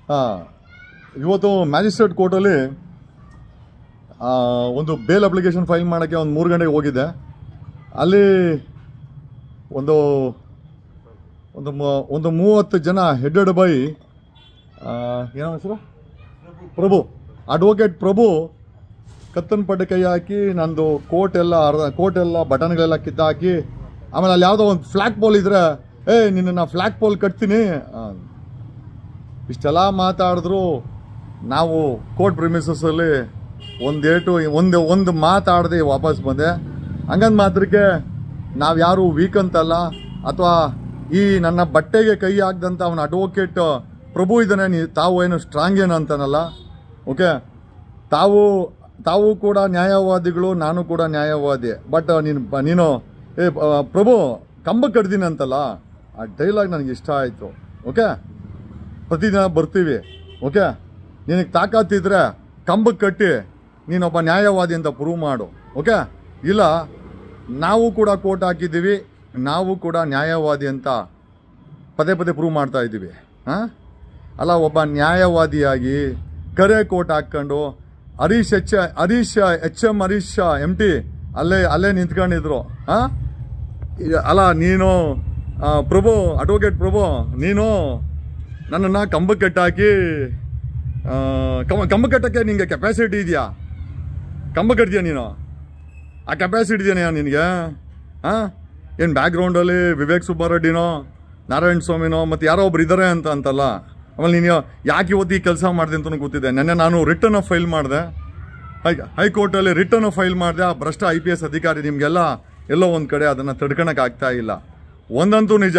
ಹಾಂ ಇವತ್ತು ಮ್ಯಾಜಿಸ್ಟ್ರೇಟ್ ಕೋರ್ಟಲ್ಲಿ ಆ, ಒಂದು ಬೇಲ್ ಅಪ್ಲಿಕೇಶನ್ ಫೈಲ್ ಮಾಡೋಕ್ಕೆ ಒಂದು ಮೂರು ಗಂಟೆಗೆ ಹೋಗಿದ್ದೆ ಅಲ್ಲಿ ಒಂದು ಒಂದು ಮ- ಒಂದು ಮೂವತ್ತು ಜನ ಹೆಡೆಡ್ ಬೈ ಏನೋ ಹೆಸರು ಪ್ರಭು ಅಡ್ವೊಕೇಟ್ ಪ್ರಭು ಕತ್ತನ್ ಪಡ್ಡೆ ಕೈ ಹಾಕಿ ನಂದು ಕೋಟ್ ಎಲ್ಲ ಅರ್ಧ ಕೋಟ್ ಎಲ್ಲ ಬಟನ್ಗಳೆಲ್ಲ ಕಿತ್ತಾಕಿ ಆಮೇಲೆ ಅಲ್ಲಿ ಯಾವುದೋ ಒಂದು ಫ್ಲ್ಯಾಗ್ ಪೋಲ್ ಇದ್ರೆ ಏ ನಿನ್ನ ಫ್ಲ್ಯಾಗ್ ಪೋಲ್ ಕಟ್ತೀನಿ ಆ, ಇಷ್ಟೆಲ್ಲ ಮಾತಾಡಿದ್ರು ನಾವು ಕೋರ್ಟ್ ಪ್ರಿಮಿಸಸ್ಸಲ್ಲಿ ಒಂದು ಏಟು ಒಂದು ಒಂದು ಮಾತಾಡದೆ ವಾಪಸ್ ಬಂದೆ ಹಂಗಂದ್ ಮಾತ್ರಕ್ಕೆ ನಾವು ಯಾರು ವೀಕ್ ಅಂತಲ್ಲ ಅಥವಾ ಈ ನನ್ನ ಬಟ್ಟೆಗೆ ಕೈ ಹಾಕ್ದಂಥ ಅವನ ಅಡ್ವೊಕೇಟ್ ಪ್ರಭು ಇದ್ದಾನೆ ನೀ ತಾವು ಏನು ಸ್ಟ್ರಾಂಗ್ ಏನು ಅಂತಾನಲ್ಲ ಓಕೆ ತಾವು ತಾವು ಕೂಡ ನ್ಯಾಯವಾದಿಗಳು ನಾನು ಕೂಡ ನ್ಯಾಯವಾದಿ ಬಟ್ ನೀನು ಬ- ನೀನು ಏ ಆ, ಪ್ರಭು ಕಂಬ ಕಡ್ದೀನಿ ಅಂತಲ್ಲ ಆ ಡೈಲಾಗ್ ನನಗೆ ಇಷ್ಟ ಆಯಿತು ಓಕೆ ಪ್ರತಿದಿನ ಬರ್ತೀವಿ ಓಕೆ ನಿನಗೆ ತಾಕತ್ತಿದ್ರೆ ಕಂಬಕ್ಕೆ ಕಟ್ಟಿ ನೀನೊಬ್ಬ ನ್ಯಾಯವಾದಿ ಅಂತ ಪ್ರೂವ್ ಮಾಡು ಓಕೆ ಇಲ್ಲ ನಾವು ಕೂಡ ಕೋಟ್ ಹಾಕಿದ್ದೀವಿ ನಾವು ಕೂಡ ನ್ಯಾಯವಾದಿ ಅಂತ ಪದೇ ಪದೇ ಪ್ರೂವ್ ಮಾಡ್ತಾ ಇದ್ದೀವಿ ಹಾಂ ಅಲ್ಲ ಒಬ್ಬ ನ್ಯಾಯವಾದಿಯಾಗಿ ಕರೆ ಕೋಟ್ ಹಾಕ್ಕೊಂಡು Harish H Harish H M Harish M T ಅಲ್ಲೇ ಅಲ್ಲೇ ನಿಂತ್ಕೊಂಡಿದ್ರು ಹಾಂ ಅಲ್ಲ ನೀನು ಆ, ಪ್ರಭು ಅಡ್ವೊಕೇಟ್ ಪ್ರಭು ನೀನು ನನ್ನನ್ನು ಕಂಬಕ್ಕೆ ಕಟ್ಟಾಕಿ ಆ, ಕಂಬ ಕಂಬ ಕಟ್ಟಕ್ಕೆ ನಿಂಗೆ ಕೆಪಾಸಿಟಿ ಇದೆಯಾ ಕಂಬ ಕಟ್ತೀಯ ನೀನು ಆ ಕೆಪಾಸಿಟಿ ಇದೆಯಾ ನಿನಗೆ ಹಾಂ ಏನು ಬ್ಯಾಕ್ಗ್ರೌಂಡಲ್ಲಿ ವಿವೇಕ್ ಸುಬ್ಬಾರೆಡ್ಡಿನೋ ನಾರಾಯಣ ಸ್ವಾಮಿನೋ ಮತ್ತು ಯಾರೋ ಒಬ್ರು ಇದ್ದಾರೆ ಅಂತ ಅಂತಲ್ಲ ಆಮೇಲೆ ನೀನು ಯಾಕೆ ಇವತ್ತು ಈ ಕೆಲಸ ಮಾಡಿದೆ ಅಂತಲೂ ಗೊತ್ತಿದೆ ನೆನ್ನೆ ನಾನು ರಿಟರ್ನ್ ಫೈಲ್ ಮಾಡಿದೆ ಹೈ ಹೈಕೋರ್ಟಲ್ಲಿ ರಿಟರ್ನ್ ಫೈಲ್ ಮಾಡಿದೆ ಆ ಭ್ರಷ್ಟ ಐ ಪಿ ಎಸ್ ಅಧಿಕಾರಿ ನಿಮಗೆಲ್ಲ ಎಲ್ಲೋ ಒಂದು ಕಡೆ ಅದನ್ನು ತಡ್ಕೊಳಕ್ಕೆ ಆಗ್ತಾ ಇಲ್ಲ ಒಂದಂತೂ ನಿಜ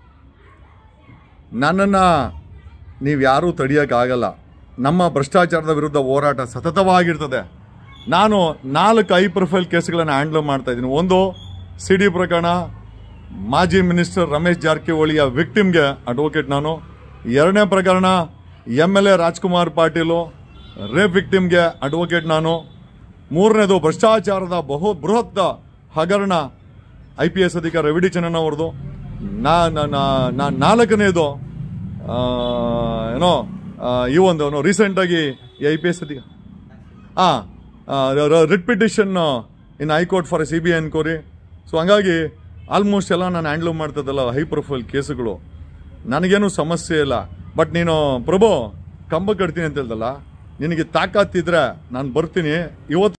ನನ್ನನ್ನು ನೀವು ಯಾರೂ ತಡೆಯೋಕ್ಕಾಗಲ್ಲ ನಮ್ಮ ಭ್ರಷ್ಟಾಚಾರದ ವಿರುದ್ಧ ಹೋರಾಟ ಸತತವಾಗಿರ್ತದೆ ನಾನು ನಾಲ್ಕು ಐ ಪ್ರೊಫೈಲ್ ಕೇಸ್ಗಳನ್ನು ಹ್ಯಾಂಡ್ಲ್ ಮಾಡ್ತಾ ಇದ್ದೀನಿ ಒಂದು ಸಿ ಡಿ ಪ್ರಕರಣ ಮಾಜಿ ಮಿನಿಸ್ಟರ್ ರಮೇಶ್ ಜಾರಕಿಹೊಳಿಯ ವಿಕ್ಟಿಮ್ಗೆ ಅಡ್ವೊಕೇಟ್ ನಾನು ಎರಡನೇ ಪ್ರಕರಣ M L A Rajkumar Patil rape ವಿಕ್ಟಿಮ್ಗೆ ಅಡ್ವೊಕೇಟ್ ನಾನು ಮೂರನೇದು ಭ್ರಷ್ಟಾಚಾರದ ಬಹು ಬೃಹತ್ ಹಗರಣ ಐ ಪಿ ಎಸ್ ಅಧಿಕಾರಿ ರವಿಡಿ ಚೆನ್ನಣ್ಣ ಅವ್ರದ್ದು ನಾ ನಾ- ನಾ- ನಾ- ನಾಲ್ಕನೇದು ಆ, ಏನೋ ಆ, ಈ ಒಂದು ಏನೋ ರೀಸೆಂಟಾಗಿ ಈ ಐ ಪಿ ಎಸ್ ಅಧಿಕ ಹಾಂ writ petition in high court for C B I enquiry so ಹಂಗಾಗಿ ಆಲ್ಮೋಸ್ಟ್ ಎಲ್ಲ ನಾನು ಹ್ಯಾಂಡ್ಲ್ ಮಾಡ್ತದಲ್ಲ ಹೈ ಪ್ರೊಫೈಲ್ ಕೇಸುಗಳು ನನಗೇನು ಸಮಸ್ಯೆ ಇಲ್ಲ ಬಟ್ ನೀನು ಪ್ರಭು ಕಂಬ ಕಟ್ತೀನಿ ಅಂತ ಹೇಳ್ದಲ್ಲ ನಿನಗೆ ತಾಕತ್ತಿದ್ರೆ ನಾನು ಬರ್ತೀನಿ ಇವತ್ತು